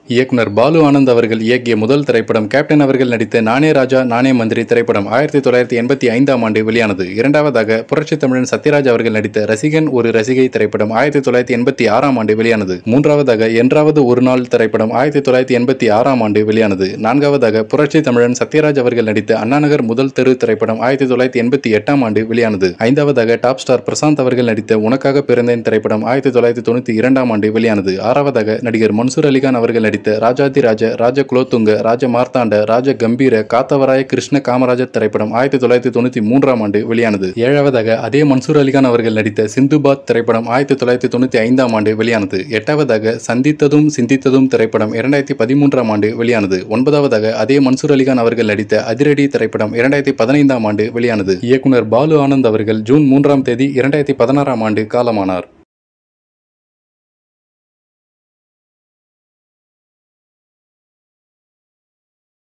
இயக்குனர் பாலு ஆனந்த் அவர்கள் இயக்கிய முதல் திரைப்படம் கேப்டன் அவர்கள் நடித்த நானே ராஜா நானே மந்திரி திரைப்படம் ஆயிரத்தி தொள்ளாயிரத்தி எண்பத்தி ஐந்தாம் ஆண்டு வெளியானது இரண்டாவதாக புரட்சி தமிழன் சத்யராஜ் அவர்கள் நடித்த ரசிகன் ஒரு ரசிகை திரைப்படம் ஆயிரத்தி தொள்ளாயிரத்தி எண்பத்தி ஆறாம் ஆண்டு வெளியானது மூன்றாவதாக என்றாவது ஒரு நாள் திரைப்படம் ஆயிரத்தி தொள்ளாயிரத்தி எண்பத்தி ஆறாம் ஆண்டு வெளியானது நான்காவதாக புரட்சி தமிழன் சத்யராஜ் அவர்கள் நடித்த அண்ணாநகர் முதல் தெரு திரைப்படம் ஆயிரத்தி தொள்ளாயிரத்தி எண்பத்தி எட்டாம் ஆண்டு வெளியானது ஐந்தாவதாக டாப் ஸ்டார் பிரசாந்த் அவர்கள் நடித்த உனக்காக பிறந்தேன் திரைப்படம் ஆயிரத்தி தொள்ளாயிரத்தி தொண்ணூத்தி இரண்டாம் ஆண்டு வெளியானது ஆறாவதாக நடிகர் மன்சூர் அலிகான் அவர்கள் நடித்த ராஜாதி ராஜ ராஜ குலோத்துங்க ராஜ மார்த்தாண்ட ராஜ கம்பீர காத்தவராய கிருஷ்ண காமராஜர் திரைப்படம் ஆயிரத்தி தொள்ளாயிரத்தி தொண்ணூத்தி மூன்றாம் ஆண்டு வெளியானது ஏழாவதாக அதே மன்சூர் அலிகான் அவர்கள் நடித்த சிந்துபாத் திரைப்படம் ஆயிரத்தி தொள்ளாயிரத்தி தொண்ணூத்தி ஐந்தாம் ஆண்டு வெளியானது எட்டாவதாக சந்தித்ததும் சிந்தித்ததும் திரைப்படம் இரண்டாயிரத்தி பதிமூன்றாம் ஆண்டு வெளியானது ஒன்பதாவதாக அதே மன்சூர் அலிகான் அவர்கள் நடித்த அதிரடி திரைப்படம் இரண்டாயிரத்தி பதினைந்தாம் ஆண்டு வெளியானது இயக்குனர் பாலு ஆனந்த் அவர்கள் ஜூன் மூன்றாம் தேதி இரண்டாயிரத்தி பதினாறாம் ஆண்டு காலமானார்